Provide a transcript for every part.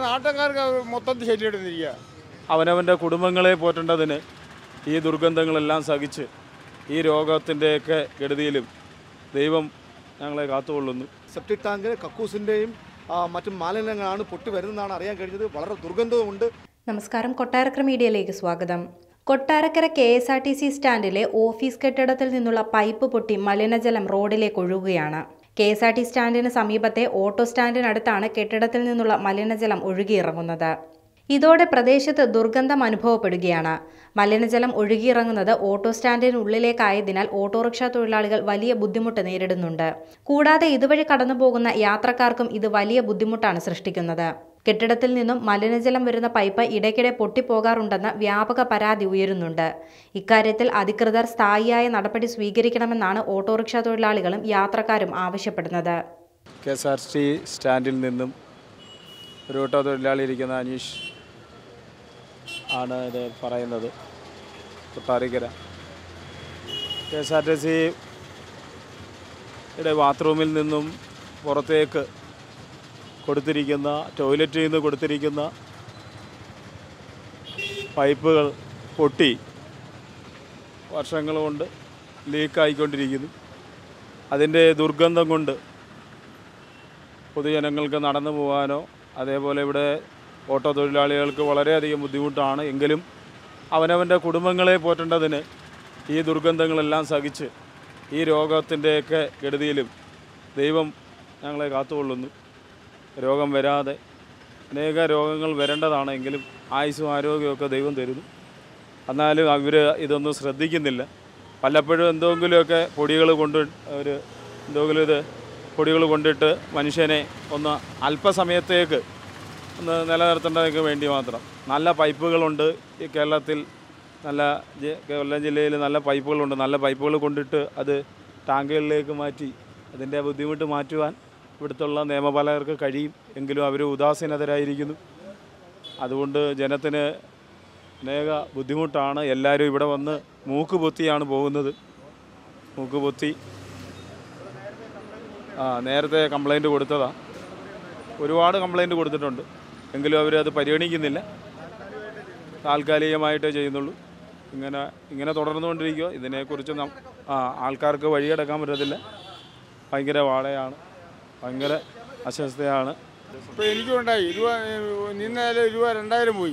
നാട്ടുകാർക്ക് മൊത്തത്തിൽ ശല്യമെടുത്തിരിക്കുക അവനവൻ്റെ കുടുംബങ്ങളെ പോറ്റേണ്ടതിന് ഈ ദുർഗന്ധങ്ങളെല്ലാം സഹിച്ച് ഈ രോഗത്തിൻ്റെയൊക്കെ ഗടുതിയിലും ദൈവം ഞങ്ങളെ കാത്തുകൊള്ളുന്നു സെപ്റ്റിക് ടാങ്ക് കക്കൂസിൻ്റെയും മറ്റും മാലിന്യങ്ങളാണ് പൊട്ടി വരുന്നതാണ് അറിയാൻ കഴിഞ്ഞത് വളരെ ദുർഗന്ധവുമുണ്ട് നമസ്കാരം കൊട്ടാരക്കര മീഡിയയിലേക്ക് സ്വാഗതം Kottarakkara K S R T C സ്റ്റാൻഡിലെ ഓഫീസ് കെട്ടിടത്തിൽ നിന്നുള്ള പൈപ്പ് പൊട്ടി മലിനജലം റോഡിലേക്ക് ഒഴുകുകയാണ് കെ എസ് ആർ ടി സ്റ്റാൻഡിന് സമീപത്തെ ഓട്ടോ സ്റ്റാൻഡിനടുത്താണ് കെട്ടിടത്തിൽ നിന്നുള്ള മലിനജലം ഒഴുകിയിറങ്ങുന്നത് ഇതോടെ പ്രദേശത്ത് ദുർഗന്ധം അനുഭവപ്പെടുകയാണ് മലിനജലം ഒഴുകിയിറങ്ങുന്നത് ഓട്ടോ സ്റ്റാൻഡിനുള്ളിലേക്കായതിനാൽ ഓട്ടോറിക്ഷ തൊഴിലാളികൾ വലിയ ബുദ്ധിമുട്ട് നേരിടുന്നുണ്ട് കൂടാതെ ഇതുവഴി കടന്നുപോകുന്ന യാത്രക്കാർക്കും ഇത് വലിയ ബുദ്ധിമുട്ടാണ് സൃഷ്ടിക്കുന്നത് കെട്ടിടത്തിൽ നിന്നും മലിനജലം വരുന്ന പൈപ്പ് ഇടയ്ക്കിടെ പൊട്ടിപ്പോകാറുണ്ടെന്ന് വ്യാപക പരാതി ഉയരുന്നുണ്ട് ഇക്കാര്യത്തിൽ അധികൃതർ സ്ഥായിയായ നടപടി സ്വീകരിക്കണമെന്നാണ് ഓട്ടോറിക്ഷ തൊഴിലാളികളും യാത്രക്കാരും ആവശ്യപ്പെടുന്നത് കെ എസ് ആർ ടി സ്റ്റാൻഡിൽ നിന്നും ഒരു ഓട്ടോ തൊഴിലാളി ഇരിക്കുന്ന അനീഷ് ആണ് ഇത് പറയുന്നത് Kottarakkara K S R T സിയുടെ ബാത്റൂമിൽ നിന്നും പുറത്തേക്ക് കൊടുത്തിരിക്കുന്ന ടോയ്ലറ്റിൽ നിന്ന് കൊടുത്തിരിക്കുന്ന പൈപ്പുകൾ പൊട്ടി വർഷങ്ങൾ കൊണ്ട് ലീക്കായിക്കൊണ്ടിരിക്കുന്നു അതിൻ്റെ ദുർഗന്ധം കൊണ്ട് പൊതുജനങ്ങൾക്ക് നടന്നു പോകാനോ അതേപോലെ ഇവിടെ ഓട്ടോ തൊഴിലാളികൾക്ക് വളരെയധികം ബുദ്ധിമുട്ടാണ് എങ്കിലും അവനവൻ്റെ കുടുംബങ്ങളെ പോറ്റേണ്ടതിന് ഈ ദുർഗന്ധങ്ങളെല്ലാം സഹിച്ച് ഈ രോഗത്തിൻ്റെയൊക്കെ ഗടുതിയിലും ദൈവം ഞങ്ങളെ കാത്തുകൊള്ളുന്നു രോഗം വരാതെ അനേക രോഗങ്ങൾ വരേണ്ടതാണ് എങ്കിലും ആയുസ്സും ആരോഗ്യമൊക്കെ ദൈവം തരുന്നു എന്നാലും അവർ ഇതൊന്നും ശ്രദ്ധിക്കുന്നില്ല പലപ്പോഴും എന്തെങ്കിലുമൊക്കെ പൊടികൾ കൊണ്ട് ഒരു എന്തെങ്കിലും ഇത് പൊടികൾ കൊണ്ടിട്ട് മനുഷ്യനെ ഒന്ന് അല്പസമയത്തേക്ക് ഒന്ന് നിലനിർത്തേണ്ടതൊക്കെ വേണ്ടി മാത്രം നല്ല പൈപ്പുകളുണ്ട് ഈ കേരളത്തിൽ നല്ല ജി- കൊല്ലം ജില്ലയിൽ നല്ല പൈപ്പുകളുണ്ട് നല്ല പൈപ്പുകൾ കൊണ്ടിട്ട് അത് ടാങ്കുകളിലേക്ക് മാറ്റി അതിൻ്റെ ബുദ്ധിമുട്ട് മാറ്റുവാൻ ഇവിടുത്തുള്ള നിയമപാലകർക്ക് കഴിയും എങ്കിലും അവർ ഉദാസീനതരായിരിക്കുന്നു അതുകൊണ്ട് ജനത്തിന് അനേക ബുദ്ധിമുട്ടാണ് എല്ലാവരും ഇവിടെ വന്ന് മൂക്ക് പൊത്തിയാണ് പോകുന്നത് മൂക്ക് പൊത്തി ആ നേരത്തെ കംപ്ലൈൻറ്റ് കൊടുത്തതാണ് ഒരുപാട് കംപ്ലൈൻറ്റ് കൊടുത്തിട്ടുണ്ട് എങ്കിലും അവരത് പരിഗണിക്കുന്നില്ല താൽക്കാലികമായിട്ടേ ചെയ്യുന്നുള്ളൂ ഇങ്ങനെ ഇങ്ങനെ തുടർന്നുകൊണ്ടിരിക്കുക ഇതിനെക്കുറിച്ച് നം ആ ആൾക്കാർക്ക് വഴിയടക്കാൻ പറ്റത്തില്ല ഭയങ്കര വാടയാണ് ഭയങ്കര അസ്വസ്ഥയാണ് ഇപ്പോൾ എനിക്കും ഉണ്ടായി ഇരുപ നിന്നാലും രൂപ രണ്ടായിരം പോയി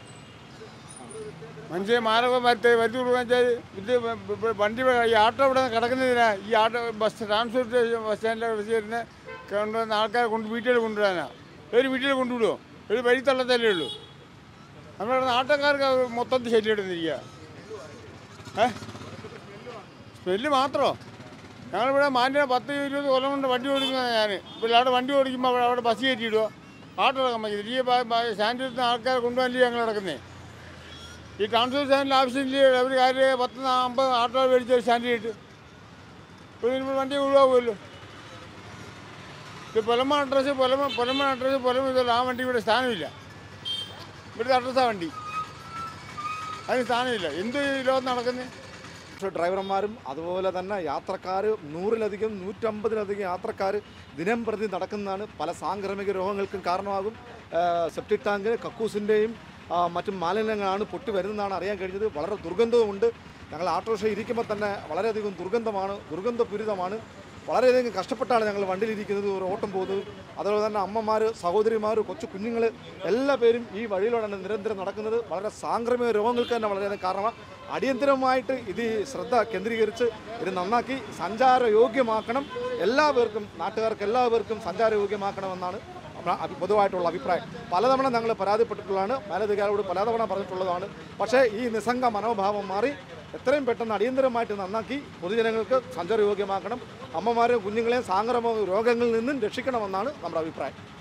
മനുഷ്യ മാനവം വരുത്തി വരുത്തി കൊടുക്കാൻ വെച്ചാൽ ഇത് വ- വ- വണ്ടി ഇവിടെ- ഈ ആട്ടോ ഇവിടെ കിടക്കുന്നതിനാ ഈ ആട്ടോ ബസ് ട്രാൻസ്പോർട്ട് ബസ് സ്റ്റാൻഡിൽ വെച്ചിരുന്ന് കൊണ്ടുവന്ന ആൾക്കാരെ കൊണ്ട് വീട്ടിൽ കൊണ്ടുവരാനാ ഒരു വീട്ടിൽ കൊണ്ടുവിടുമോ ഒരു വഴി തള്ളത്തല്ലേ ഉള്ളൂ നമ്മുടെ നാട്ടുകാർക്ക് മൊത്തത്തിൽ ശല്യമെടുത്തിരിക്കുക ഏ സ്മെല്ല് മാത്രമോ ഞങ്ങളിവിടെ മാന്യ പത്ത് ഇരുപത് കൊല്ലം കൊണ്ട് വണ്ടി ഓടിക്കുന്നതാണ് ഞാൻ ഇപ്പോൾ അവിടെ വണ്ടി ഓടിക്കുമ്പോൾ അവിടെ അവിടെ ബസ് കയറ്റിയിടുക ആട്ടോ ഇറക്കാൻ പറ്റില്ല ഈ സ്റ്റാൻഡിൽ നിന്ന് ആൾക്കാരെ കൊണ്ടുപോകാനല്ലേ ഞങ്ങൾ നടക്കുന്നത് ഈ ട്രാൻസ്പോർട്ട് സ്റ്റാൻഡിൽ ആവശ്യമില്ല അവർ കാര്യം പത്ത് നാ- അമ്പത് ആട്ടോ മേടിച്ച് സ്റ്റാൻഡിൽ ഇട്ട് ഒരു ഇതിന് വണ്ടി ഒഴിവാകുമല്ലോ ഇത് പൊലമ അഡ്രസ്സ് പൊലമ പൊലമ അഡ്രസ്സ് പൊലമ ഇതല്ല ആ വണ്ടി ഇവിടെ സ്ഥാനമില്ല ഇവിടുത്തെ അഡ്രസ്സാണ് വണ്ടി അതിന് സ്ഥാനമില്ല എന്ത് ഈ ലോകത്ത് നടക്കുന്നത് പക്ഷേ ഡ്രൈവർമാരും അതുപോലെ തന്നെ യാത്രക്കാർ നൂറിലധികം നൂറ്റമ്പതിലധികം യാത്രക്കാർ ദിനം പ്രതി നടക്കുന്നതാണ് പല സാംക്രമിക രോഗങ്ങൾക്കും കാരണമാകും ആ, സെപ്റ്റിക് ടാങ്ക് കക്കൂസിൻ്റെയും ആ, മറ്റും മാലിന്യങ്ങളാണ് പൊട്ടി വരുന്നതാണ് അറിയാൻ കഴിഞ്ഞത് വളരെ ദുർഗന്ധവുമുണ്ട് ഞങ്ങൾ ആട്ടോറിക്ഷ ഇരിക്കുമ്പോൾ തന്നെ വളരെയധികം ദുർഗന്ധമാണ് ദുർഗന്ധപൂരിതമാണ് വളരെയധികം കഷ്ടപ്പെട്ടാണ് ഞങ്ങൾ വണ്ടിയിലിരിക്കുന്നത് ഒരു ഓട്ടം പോകുന്നത് അതുപോലെ തന്നെ അമ്മമാർ സഹോദരിമാർ കൊച്ചു കുഞ്ഞുങ്ങൾ എല്ലാ പേരും ഈ വഴിയിലൂടെയാണ് നിരന്തരം നടക്കുന്നത് വളരെ സാംക്രമിക രോഗങ്ങൾക്ക് തന്നെ വളരെയധികം കാരണമാണ് അടിയന്തരമായിട്ട് ഇത് ഈ ശ്രദ്ധ കേന്ദ്രീകരിച്ച് ഇത് നന്നാക്കി സഞ്ചാരയോഗ്യമാക്കണം എല്ലാവർക്കും നാട്ടുകാർക്ക് എല്ലാവർക്കും സഞ്ചാരയോഗ്യമാക്കണമെന്നാണ് നമ്മുടെ അഭി- പൊതുവായിട്ടുള്ള അഭിപ്രായം പലതവണ ഞങ്ങൾ പരാതിപ്പെട്ടിട്ടുള്ളതാണ് മേലധികാരിയോട് പലതവണ പറഞ്ഞിട്ടുള്ളതാണ് പക്ഷേ ഈ നിസ്സംഗ മനോഭാവം മാറി എത്രയും പെട്ടെന്ന് അടിയന്തരമായിട്ട് നന്നാക്കി പൊതുജനങ്ങൾക്ക് സഞ്ചാരയോഗ്യമാക്കണം അമ്മമാരെയും കുഞ്ഞുങ്ങളെയും സാംക്രമിക രോഗങ്ങളിൽ നിന്നും രക്ഷിക്കണമെന്നാണ് നമ്മുടെ അഭിപ്രായം